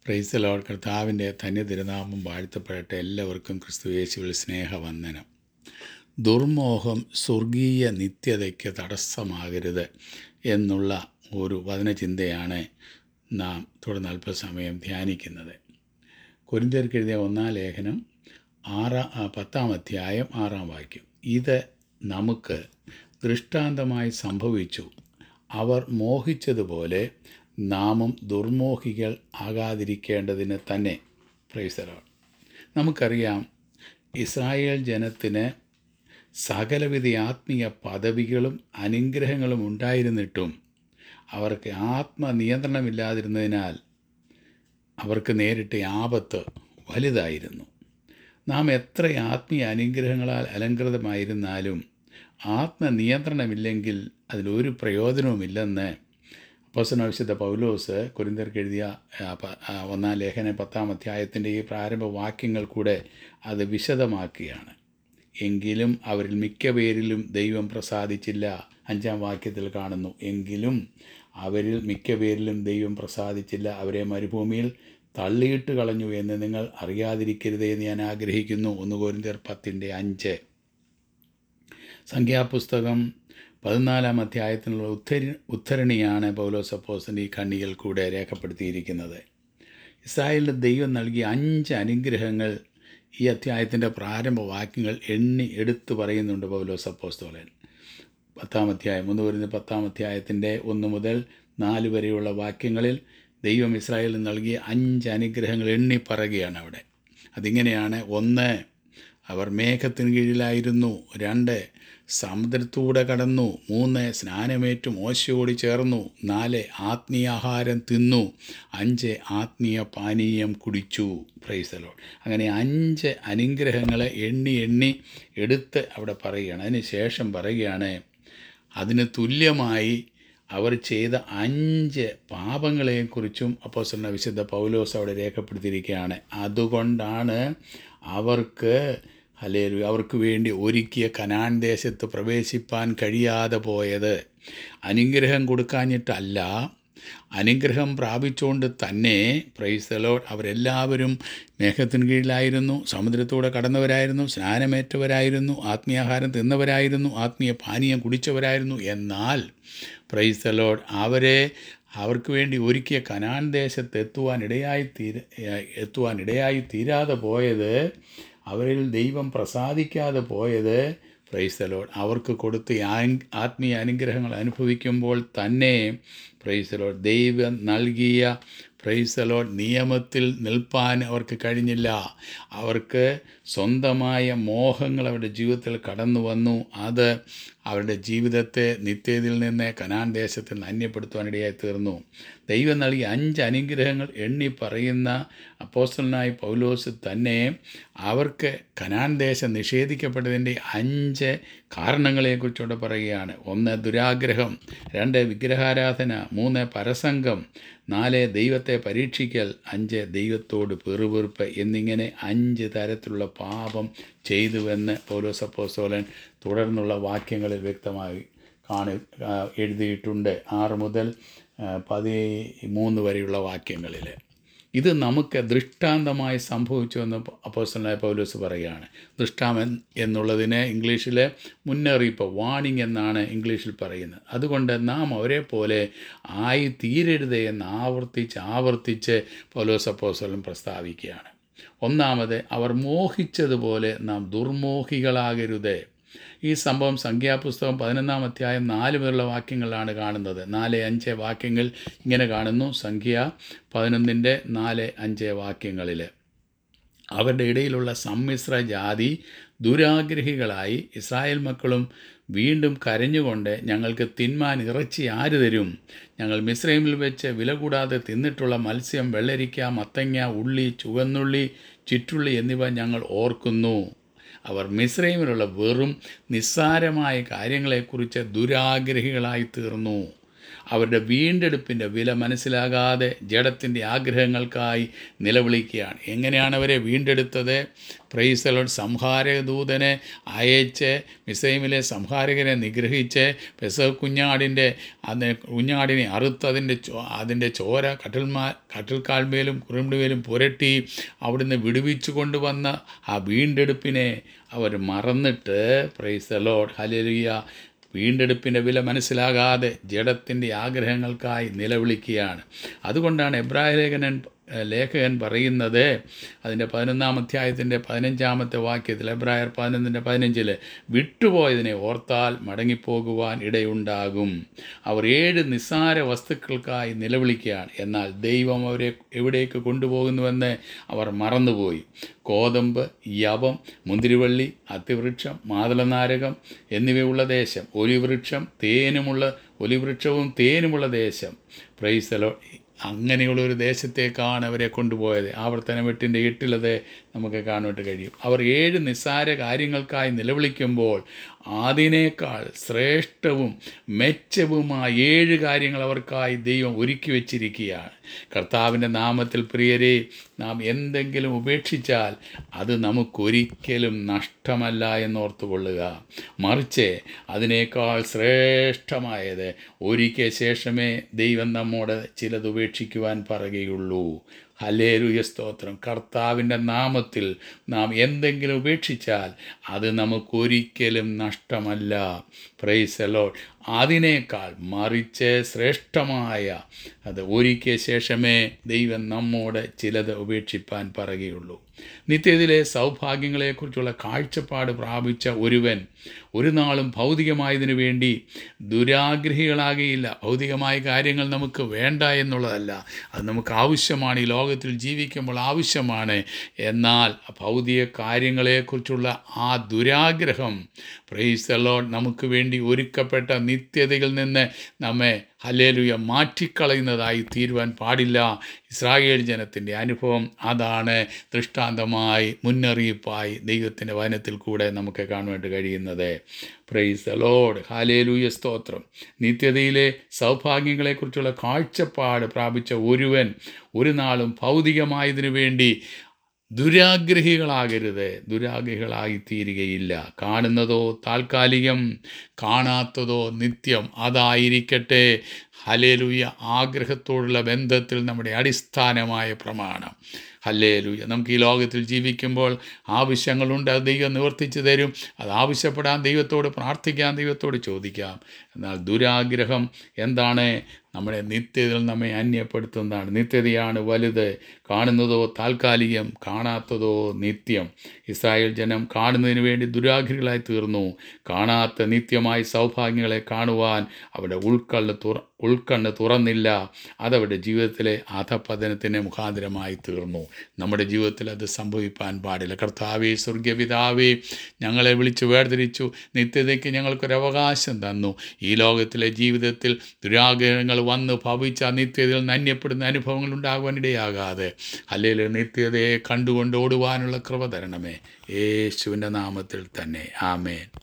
പ്രൈസലോട് കർത്താവിൻ്റെ തന്നെ തിരുനാമം വാഴ്ത്തപ്പെടട്ടെ എല്ലാവർക്കും ക്രിസ്തുയേശുവിൽ സ്നേഹവന്ദനം ദുർമോഹം സ്വർഗീയ നിത്യതയ്ക്ക് തടസ്സമാകരുത് എന്നുള്ള ഒരു വചനചിന്തയാണ് നാം തുടർന്ന് അല്പസമയം ധ്യാനിക്കുന്നത് കൊരിന്ത്യർക്ക് എഴുതിയ ഒന്നാം ലേഖനം ആറാം ആ, പത്താം അധ്യായം ആറാം വാക്യം ഇത് നമുക്ക് ദൃഷ്ടാന്തമായി സംഭവിച്ചു അവർ മോഹിച്ചതുപോലെ നാമും ദുർമോഹികൾ ആകാതിരിക്കേണ്ടതിന് തന്നെ പ്രൈസറാണ് നമുക്കറിയാം ഇസ്രായേൽ ജനത്തിന് സകലവിധ ആത്മീയ പദവികളും അനുഗ്രഹങ്ങളും ഉണ്ടായിരുന്നിട്ടും അവർക്ക് ആത്മനിയന്ത്രണമില്ലാതിരുന്നതിനാൽ അവർക്ക് നേരിട്ട ആപത്ത് വലുതായിരുന്നു നാം എത്ര ആത്മീയ അനുഗ്രഹങ്ങളാൽ അലങ്കൃതമായിരുന്നാലും ആത്മനിയന്ത്രണമില്ലെങ്കിൽ അതിലൊരു പ്രയോജനവുമില്ലെന്ന് അപ്പോസന വിശുദ്ധ പൗലോസ് കുരിന്തർക്ക് എഴുതിയ ആ, പ- ആ, ഒന്നാം ലേഖന പത്താം അധ്യായത്തിൻ്റെ ഈ പ്രാരംഭ വാക്യങ്ങൾ കൂടെ അത് വിശദമാക്കുകയാണ് എങ്കിലും അവരിൽ മിക്ക പേരിലും ദൈവം പ്രസാദിച്ചില്ല അഞ്ചാം വാക്യത്തിൽ കാണുന്നു എങ്കിലും അവരിൽ മിക്ക പേരിലും ദൈവം പ്രസാദിച്ചില്ല അവരെ മരുഭൂമിയിൽ തള്ളിയിട്ട് കളഞ്ഞു എന്ന് നിങ്ങൾ അറിയാതിരിക്കരുതേ എന്ന് ഞാൻ ആഗ്രഹിക്കുന്നു ഒന്ന് കോരിന്തർ പത്തിൻ്റെ അഞ്ച് സംഖ്യാപുസ്തകം പതിനാലാം അധ്യായത്തിനുള്ള ഉദ്ധരി ഉദ്ധരണിയാണ് പൗലോസ് അപ്പോസിൻ്റെ ഈ ഖണ്ണികൾ കൂടെ രേഖപ്പെടുത്തിയിരിക്കുന്നത് ഇസ്രായേലിന് ദൈവം നൽകിയ അഞ്ച് അനുഗ്രഹങ്ങൾ ഈ അധ്യായത്തിൻ്റെ പ്രാരംഭ വാക്യങ്ങൾ എണ്ണി എടുത്തു പറയുന്നുണ്ട് പൗലോസ് അപ്പോസ്തോലൻ പത്താം അധ്യായം ഒന്ന് വരുന്ന പത്താം അധ്യായത്തിൻ്റെ ഒന്ന് മുതൽ നാല് വരെയുള്ള വാക്യങ്ങളിൽ ദൈവം ഇസ്രായേലിന് നൽകിയ അഞ്ച് അനുഗ്രഹങ്ങൾ എണ്ണി പറയുകയാണ് അവിടെ അതിങ്ങനെയാണ് ഒന്ന് അവർ മേഘത്തിന് കീഴിലായിരുന്നു രണ്ട് സമുദ്രത്തൂടെ കടന്നു മൂന്ന് സ്നാനമേറ്റു മോശയോട് ചേർന്നു നാല് ആത്മീയാഹാരം തിന്നു അഞ്ച് ആത്മീയ പാനീയം കുടിച്ചു പ്രൈസലോ അങ്ങനെ അഞ്ച് അനുഗ്രഹങ്ങളെ എണ്ണി എണ്ണി എടുത്ത് അവിടെ പറയുകയാണ് അതിന് ശേഷം പറയുകയാണ് അതിന് തുല്യമായി അവർ ചെയ്ത അഞ്ച് പാപങ്ങളെക്കുറിച്ചും അപ്പോസ്തലനായ വിശുദ്ധ പൗലോസ് അവിടെ രേഖപ്പെടുത്തിയിരിക്കുകയാണ് അതുകൊണ്ടാണ് അവർക്ക് ഹലേലു അവർക്ക് വേണ്ടി ഒരുക്കിയ കനാൻ ദേശത്ത് പ്രവേശിപ്പാൻ കഴിയാതെ പോയത് അനുഗ്രഹം കൊടുക്കാഞ്ഞിട്ടല്ല അനുഗ്രഹം പ്രാപിച്ചുകൊണ്ട് തന്നെ പ്രൈസലോ അവരെല്ലാവരും മേഘത്തിന് കീഴിലായിരുന്നു സമുദ്രത്തൂടെ കടന്നവരായിരുന്നു സ്നാനമേറ്റവരായിരുന്നു ആത്മീയാഹാരം തിന്നവരായിരുന്നു ആത്മീയ പാനീയം കുടിച്ചവരായിരുന്നു എന്നാൽ പ്രൈസലോഡ് അവരെ അവർക്ക് വേണ്ടി ഒരുക്കിയ കനാൻ ദേശത്ത് എത്തുവാൻ ഇടയായി തീര എത്തുവാൻ ഇടയായി തീരാതെ പോയത് അവരിൽ ദൈവം പ്രസാദിക്കാതെ പോയത് പ്രൈസലോഡ് അവർക്ക് കൊടുത്ത ആ- ആത്മീയ അനുഗ്രഹങ്ങൾ അനുഭവിക്കുമ്പോൾ തന്നെ പ്രൈസലോഡ് ദൈവം നൽകിയ പ്രൈസലോഡ് നിയമത്തിൽ നിൽപ്പാൻ അവർക്ക് കഴിഞ്ഞില്ല അവർക്ക് സ്വന്തമായ മോഹങ്ങൾ അവരുടെ ജീവിതത്തിൽ കടന്നു വന്നു അത് അവരുടെ ജീവിതത്തെ നിത്യതയിൽ നിന്ന് കനാൻ ദേശത്തിൽ നിന്ന് അന്യപ്പെടുത്തുവാനിടയായി തീർന്നു ദൈവം നൽകിയ അഞ്ച് അനുഗ്രഹങ്ങൾ എണ്ണി പറയുന്ന അപ്പോസ്റ്റലനായ പൗലോസ് തന്നെ അവർക്ക് കനാൻ ദേശം നിഷേധിക്കപ്പെട്ടതിൻ്റെ അഞ്ച് കാരണങ്ങളെക്കുറിച്ചുകൂടെ പറയുകയാണ് ഒന്ന് ദുരാഗ്രഹം രണ്ട് വിഗ്രഹാരാധന മൂന്ന് പരസംഗം നാല് ദൈവത്തെ പരീക്ഷിക്കൽ അഞ്ച് ദൈവത്തോട് പെറുപെറുപ്പ് എന്നിങ്ങനെ അഞ്ച് തരത്തിലുള്ള പാപം ചെയ്തുവെന്ന് പൗലോസ് അപ്പോസ്തലൻ തുടർന്നുള്ള വാക്യങ്ങളിൽ വ്യക്തമായി കാണി ആ, എഴുതിയിട്ടുണ്ട് ആറ് മുതൽ ആ, പതിമൂന്ന് വരെയുള്ള വാക്യങ്ങളിൽ ഇത് നമുക്ക് ദൃഷ്ടാന്തമായി സംഭവിച്ചു എന്ന് അപ്പോസ്റ്റലായ പൗലോസ് പറയുകയാണ് ദൃഷ്ടാമൻ എന്നുള്ളതിന് ഇംഗ്ലീഷിൽ മുന്നറിയിപ്പ് വാണിംഗ് എന്നാണ് ഇംഗ്ലീഷിൽ പറയുന്നത് അതുകൊണ്ട് നാം അവരെ പോലെ ആയി തീരരുത് എന്ന് ആവർത്തിച്ച് ആവർത്തിച്ച് പൗലോസ് അപ്പോസ്റ്റലൻ പ്രസ്താവിക്കുകയാണ് ഒന്നാമത് അവർ മോഹിച്ചതുപോലെ നാം ദുർമോഹികളാകരുത് ഈ സംഭവം സംഖ്യാപുസ്തകം പതിനൊന്നാം അധ്യായം നാല് മുതലുള്ള വാക്യങ്ങളിലാണ് കാണുന്നത് നാല് അഞ്ച് വാക്യങ്ങൾ ഇങ്ങനെ കാണുന്നു സംഖ്യ പതിനൊന്നിൻ്റെ നാല് അഞ്ച് വാക്യങ്ങളിൽ അവരുടെ ഇടയിലുള്ള സമ്മിശ്ര ജാതി ദുരാഗ്രഹികളായി ഇസ്രായേൽ മക്കളും വീണ്ടും കരഞ്ഞുകൊണ്ട് ഞങ്ങൾക്ക് തിന്മാൻ ഇറച്ചി ആര് തരും ഞങ്ങൾ മിസ്രൈമിൽ വെച്ച് വില കൂടാതെ തിന്നിട്ടുള്ള മത്സ്യം വെള്ളരിക്ക മത്തങ്ങ ഉള്ളി ചുവന്നുള്ളി ചുറ്റുള്ളി എന്നിവ ഞങ്ങൾ ഓർക്കുന്നു അവർ മിസ്രൈമിലുള്ള വെറും നിസ്സാരമായ കാര്യങ്ങളെക്കുറിച്ച് ദുരാഗ്രഹികളായി തീർന്നു അവരുടെ വീണ്ടെടുപ്പിൻ്റെ വില മനസ്സിലാകാതെ ജഡത്തിൻ്റെ ആഗ്രഹങ്ങൾക്കായി നിലവിളിക്കുകയാണ് എങ്ങനെയാണ് അവരെ വീണ്ടെടുത്തത് പ്രൈസലോൺ സംഹാരദൂതനെ അയച്ച് മിസൈമിലെ സംഹാരകരെ നിഗ്രഹിച്ച് പെസ കുഞ്ഞാടിൻ്റെ അതിന് കുഞ്ഞാടിനെ അറുത്തതിൻ്റെ ചോ അതിൻ്റെ ചോര കട്ടിൽമാ കട്ടിൽക്കാൽമേലും കുറുമ്പുമേലും പുരട്ടി അവിടുന്ന് വിടുവിച്ചു കൊണ്ടുവന്ന ആ വീണ്ടെടുപ്പിനെ അവർ മറന്നിട്ട് പ്രൈസലോഡ് ഹലലിയ വീണ്ടെടുപ്പിൻ്റെ വില മനസ്സിലാകാതെ ജഡത്തിൻ്റെ ആഗ്രഹങ്ങൾക്കായി നിലവിളിക്കുകയാണ് അതുകൊണ്ടാണ് എബ്രായ ലേഖനൻ ലേഖകൻ പറയുന്നത് അതിൻ്റെ പതിനൊന്നാം അധ്യായത്തിൻ്റെ പതിനഞ്ചാമത്തെ വാക്യത്തിൽ എബ്രായർ പതിനൊന്നിൻ്റെ പതിനഞ്ചിൽ വിട്ടുപോയതിനെ ഓർത്താൽ മടങ്ങിപ്പോകുവാൻ ഇടയുണ്ടാകും അവർ ഏഴ് നിസ്സാര വസ്തുക്കൾക്കായി നിലവിളിക്കുകയാണ് എന്നാൽ ദൈവം അവരെ എവിടേക്ക് കൊണ്ടുപോകുന്നുവെന്ന് അവർ മറന്നുപോയി കോതമ്പ് യവം മുന്തിരിവള്ളി അത്തിവൃക്ഷം മാതളനാരകം എന്നിവയുള്ള ദേശം ഒലിവൃക്ഷം തേനുമുള്ള ഒലിവൃക്ഷവും തേനുമുള്ള ദേശം പ്രൈസലോ അങ്ങനെയുള്ള ഒരു ദേശത്തേക്കാണ് അവരെ കൊണ്ടുപോയത് ആവർത്തനം എട്ടിൻ്റെ എട്ടിലത് നമുക്ക് കാണുവാൻ കഴിയും അവർ ഏഴ് നിസ്സാര കാര്യങ്ങൾക്കായി നിലവിളിക്കുമ്പോൾ അതിനേക്കാൾ ശ്രേഷ്ഠവും മെച്ചവുമായ ഏഴ് കാര്യങ്ങൾ അവർക്കായി ദൈവം ഒരുക്കി വച്ചിരിക്കുകയാണ് കർത്താവിൻ്റെ നാമത്തിൽ പ്രിയരെ നാം എന്തെങ്കിലും ഉപേക്ഷിച്ചാൽ അത് നമുക്കൊരിക്കലും നഷ്ടമല്ല എന്നോർത്തുകൊള്ളുക മറിച്ച് അതിനേക്കാൾ ശ്രേഷ്ഠമായത് ഒരിക്കൽ ശേഷമേ ദൈവം നമ്മോട് ചിലത് ഉപേക്ഷിക്കുവാൻ പറയുകയുള്ളൂ ഹലേലുയ സ്തോത്രം കർത്താവിൻ്റെ നാമത്തിൽ നാം എന്തെങ്കിലും ഉപേക്ഷിച്ചാൽ അത് നമുക്കൊരിക്കലും നഷ്ടമല്ല പ്രൈസലോ അതിനേക്കാൾ മറിച്ച് ശ്രേഷ്ഠമായ അത് ഒരിക്കൽ ശേഷമേ ദൈവം നമ്മോട് ചിലത് ഉപേക്ഷിപ്പാൻ പറയുകയുള്ളൂ നിത്യത്തിലെ സൗഭാഗ്യങ്ങളെക്കുറിച്ചുള്ള കാഴ്ചപ്പാട് പ്രാപിച്ച ഒരുവൻ ഒരു നാളും ഭൗതികമായതിനു വേണ്ടി ദുരാഗ്രഹികളാകെയില്ല ഭൗതികമായ കാര്യങ്ങൾ നമുക്ക് വേണ്ട എന്നുള്ളതല്ല അത് നമുക്ക് ആവശ്യമാണ് ഈ ലോകത്തിൽ ജീവിക്കുമ്പോൾ ആവശ്യമാണ് എന്നാൽ ഭൗതിക കാര്യങ്ങളെക്കുറിച്ചുള്ള ആ ദുരാഗ്രഹം പ്രൈസലോ നമുക്ക് വേണ്ടി ഒരുക്കപ്പെട്ട നിത്യതയിൽ നിന്ന് നമ്മെ ഹലേലുയ മാറ്റിക്കളയുന്നതായി തീരുവാൻ പാടില്ല ഇസ്രായേൽ ജനത്തിൻ്റെ അനുഭവം അതാണ് ദൃഷ്ടാന്തമായി മുന്നറിയിപ്പായി ദൈവത്തിൻ്റെ വചനത്തിൽ കൂടെ നമുക്ക് കാണുവാൻ കഴിയുന്നത് പ്രൈസ് ലോഡ് ഹാലേലൂയ സ്തോത്രം നിത്യതയിലെ സൗഭാഗ്യങ്ങളെക്കുറിച്ചുള്ള കാഴ്ചപ്പാട് പ്രാപിച്ച ഒരുവൻ ഒരു നാളും ഭൗതികമായതിനു വേണ്ടി ദുരാഗ്രഹികളാകരുത് ദുരാഗ്രഹികളായി തീരുകയില്ല കാണുന്നതോ താൽക്കാലികം കാണാത്തതോ നിത്യം അതായിരിക്കട്ടെ ഹലേലുയ ആഗ്രഹത്തോടുള്ള ബന്ധത്തിൽ നമ്മുടെ അടിസ്ഥാനമായ പ്രമാണം ഹല്ലേലൂയ നമുക്ക് ഈ ലോകത്തിൽ ജീവിക്കുമ്പോൾ ആവശ്യങ്ങളുണ്ട് അത് ദൈവം നിവർത്തിച്ചു തരും അത് ആവശ്യപ്പെടാൻ ദൈവത്തോട് പ്രാർത്ഥിക്കാം ദൈവത്തോട് ചോദിക്കാം എന്നാൽ ദുരാഗ്രഹം എന്താണ് നമ്മുടെ നിത്യതയിൽ നമ്മെ അന്യപ്പെടുത്തുന്നതാണ് നിത്യതയാണ് വലുത് കാണുന്നതോ താൽക്കാലികം കാണാത്തതോ നിത്യം ഇസ്രായേൽ ജനം കാണുന്നതിന് വേണ്ടി ദുരാഗ്രഹികളായി തീർന്നു കാണാത്ത നിത്യമായ സൗഭാഗ്യങ്ങളെ കാണുവാൻ അവരുടെ ഉൾക്കണ്ണ് തുറ ഉൾക്കണ്ണ് തുറന്നില്ല അതവരുടെ ജീവിതത്തിലെ അധപതനത്തിന് മുഖാന്തരമായി തീർന്നു നമ്മുടെ ജീവിതത്തിൽ അത് സംഭവിപ്പാൻ പാടില്ല കർത്താവേ സ്വർഗപിതാവേ ഞങ്ങളെ വിളിച്ച് വേർതിരിച്ചു നിത്യതയ്ക്ക് ഞങ്ങൾക്കൊരു അവകാശം തന്നു ഈ ലോകത്തിലെ ജീവിതത്തിൽ ദുരാഗ്രഹങ്ങൾ വന്ന് ഭവിച്ച നിത്യതയിൽ നന്യപ്പെടുന്ന അനുഭവങ്ങൾ ഉണ്ടാകുവാനിടയാകാതെ അല്ലെങ്കിൽ നിത്യതയെ കണ്ടുകൊണ്ട് ഓടുവാനുള്ള കൃപ തരണമേ യേശുവിൻ്റെ നാമത്തിൽ തന്നെ ആമേൻ